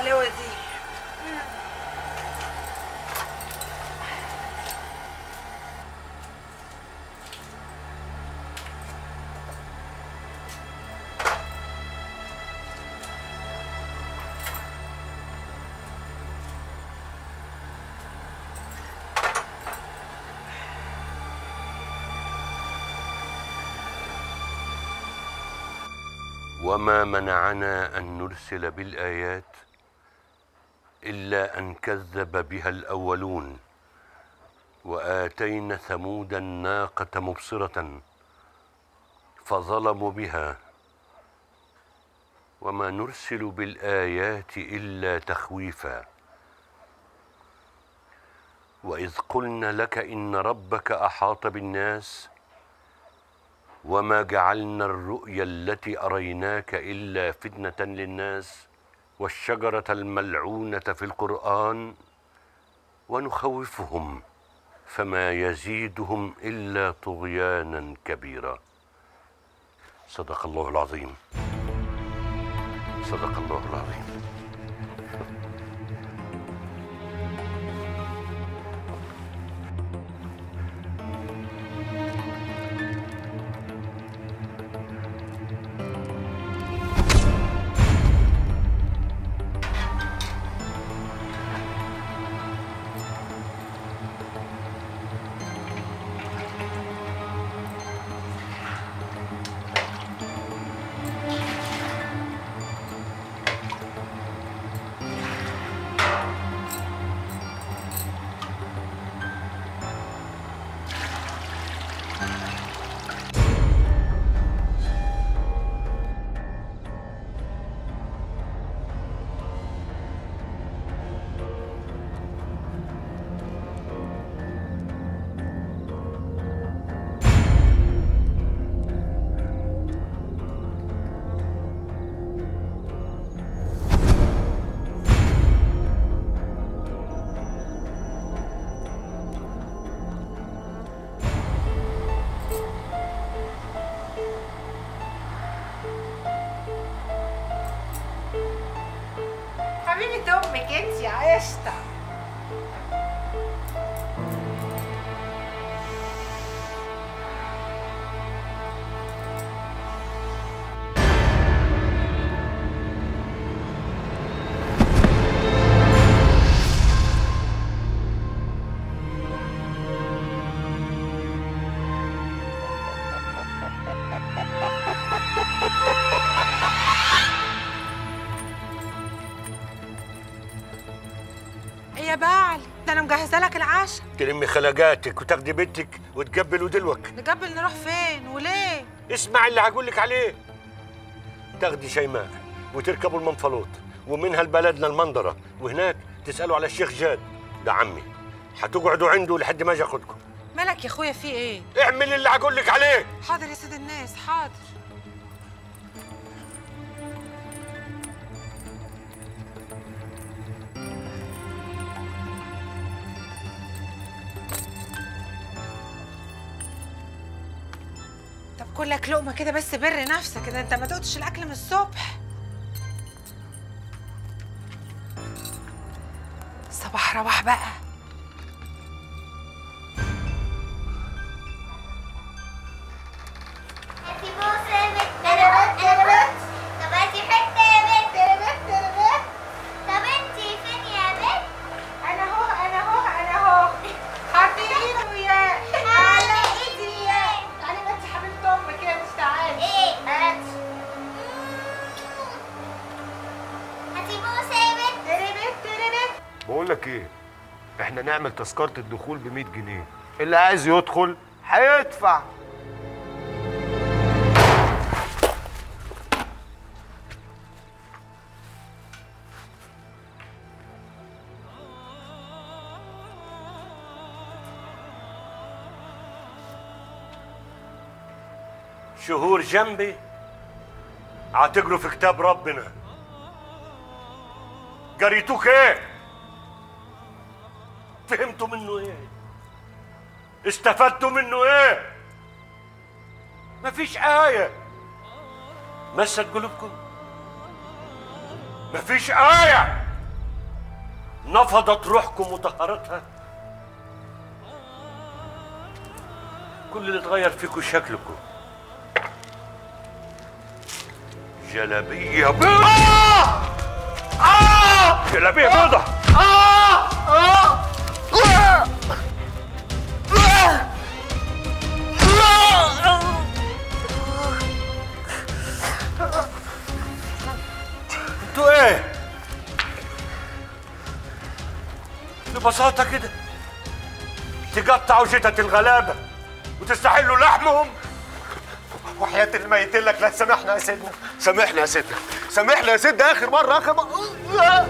الحلاوه دي وما منعنا ان نرسل بالايات الا ان كذب بها الاولون واتينا ثمود الناقه مبصره فظلموا بها وما نرسل بالايات الا تخويفا واذ قلنا لك ان ربك احاط بالناس وما جعلنا الرؤيا التي اريناك الا فتنه للناس والشجره الملعونه في القران ونخوفهم فما يزيدهم الا طغيانا كبيرا صدق الله العظيم صدق الله العظيم حبيبة امك انت يا قشطه إيه يا بعل ده انا مجهزه لك العشاء تلمي خلقاتك وتاخدي بنتك وتقبل ودلوك نقبل نروح فين وليه اسمع اللي هقول لك عليه تاخدي شيماء وتركبوا المنفلوط ومنها لبلدنا المنظرة وهناك تسألوا على الشيخ جاد ده عمي هتقعدوا عنده لحد ما اجي اخدكم مالك يا اخويا في ايه اعمل اللي هقول لك عليه حاضر يا سيد الناس حاضر طب كلك لقمه كده بس بر نفسك كده انت ما دقتش الاكل من الصبح صباح رواح بقى هاتي بوسة يا بت تربت تربت طب هاتي حتة يا بت تربت تربت طب انتي فين يا بت انا اهو انا اهو انا اهو حطي ايده وياه على ايدي يا تعالي ما انت حبيبه امك كده مش تعالي ايه هات هاتي بوسة يا بت تربت تربت بقول لك ايه احنا نعمل تذكره الدخول ب 100 جنيه اللي عايز يدخل هيدفع شهور جنبي هتقروا في كتاب ربنا قريتوك ايه فهمتوا منه ايه استفدتوا منه ايه مفيش آية مست قلوبكم مفيش آية نفضت روحكم وطهرتها كل اللي اتغير فيكم شكلكم جلابية بيضة جلابية بيضة انتوا ايه؟ ببساطة كده تقطعوا جتة الغلابة وتستحلوا لحمهم وحياة الميت لك لا سامحنا يا سيدنا سامحنا يا سيدنا سامحنا يا سيدنا اخر مرة اخر مرة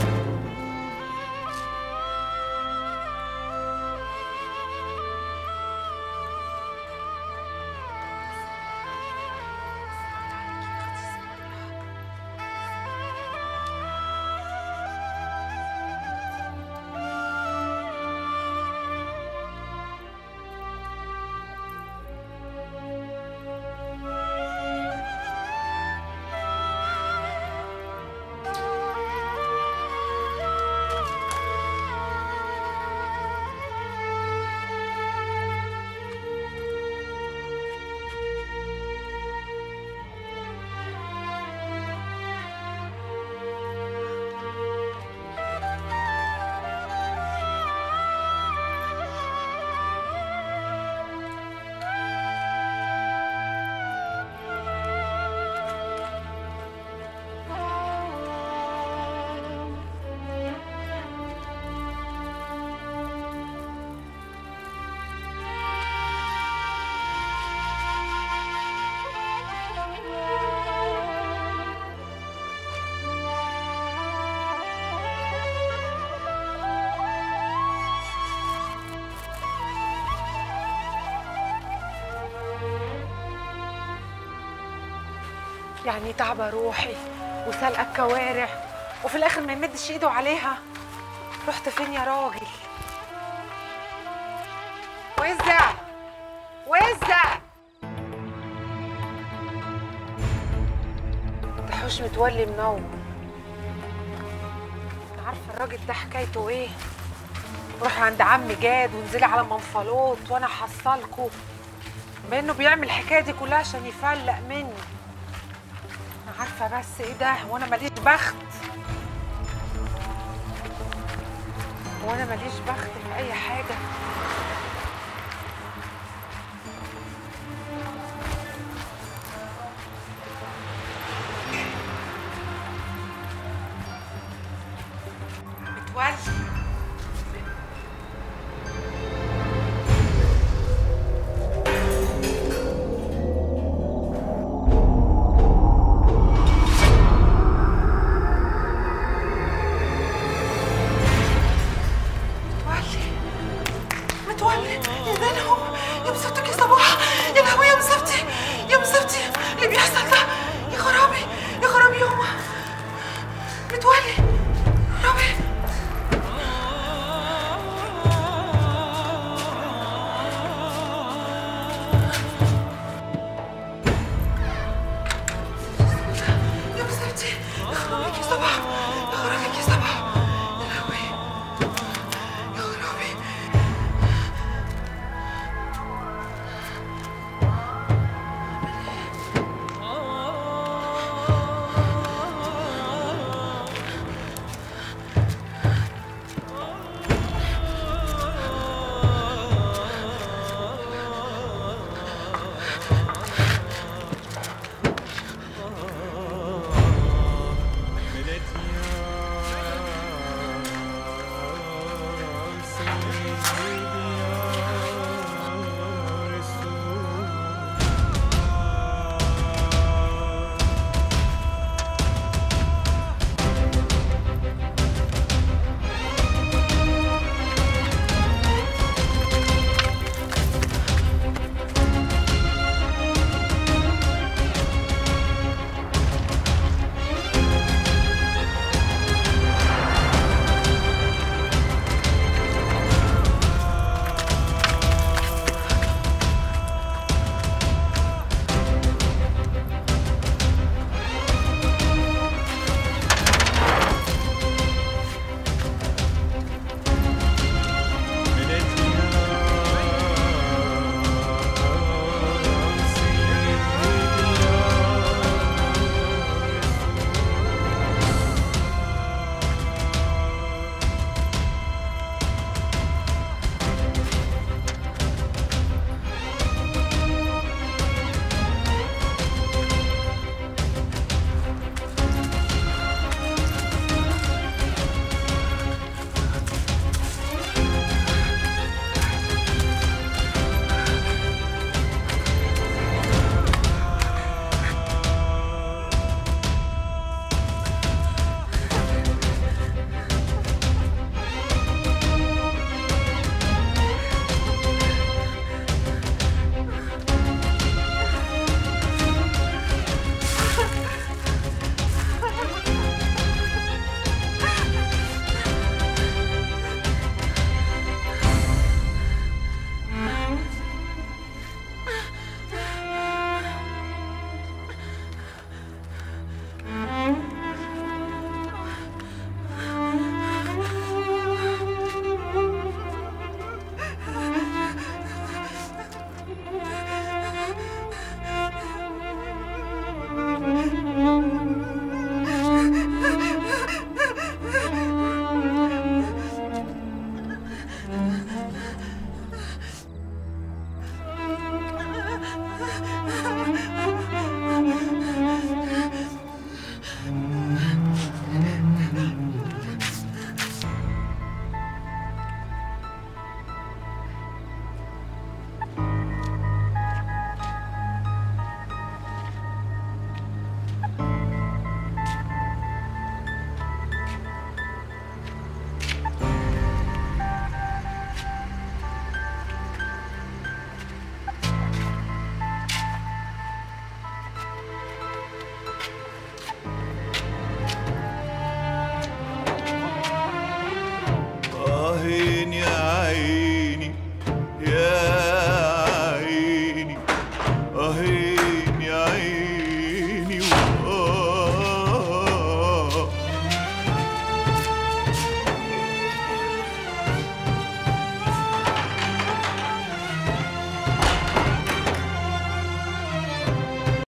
يعني تعبى روحي وسلقى الكوارع وفي الاخر ما يمدش ايده عليها رحت فين يا راجل وزع وزع تحوش متولي منور انت عارفه الراجل ده حكايته ايه روح عند عم جاد وانزلي على منفلوط وانا حصلكوا بانه بيعمل الحكايه دي كلها عشان يفلق مني انا عارفه بس ايه ده وانا ماليش بخت وانا ماليش بخت في اي حاجه متولي متولي متولي يا دلهو يا مسبتك يا صباح يا لهوي يا مسبتي يا مسبتي اللي بيحصل ده يا خرابي يا خرابي يوم متولي ربي يا مسبتي يا خرابيك يا صباح يا خرابيك يا صباح يا لهوي يا خرابي سيدي